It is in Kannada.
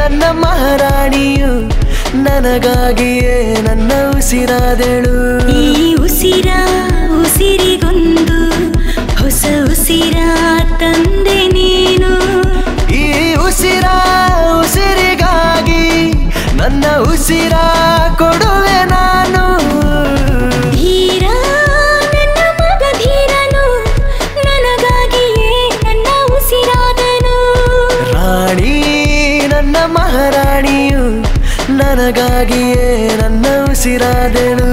ನನ್ನ ಮಹಾರಾಣಿಯು ನನಗಾಗಿಯೇ ನನ್ನ ಉಸಿರಾದೆಳು ಈ ಉಸಿರ ಉಸಿರಿಗೊಂದು ಹೊಸ ಉಸಿರ ತಂದೆ ನೀನು ಈ ಉಸಿರ ಉಸಿರಿಗಾಗಿ ನನ್ನ ಉಸಿರ ಕೊಡುವೆ ನಾನು ಧೀರ ನನ್ನ ಮಗ ಧೀರನು ನನಗಾಗಿಯೇ ನನ್ನ ಉಸಿರಾದನು ರಾಣಿ ನನ್ನ ಮಹಾರಾಣಿಯು ನನಗಾಗಿಯೇ ನನ್ನ ಉಸಿರಾದೆಳು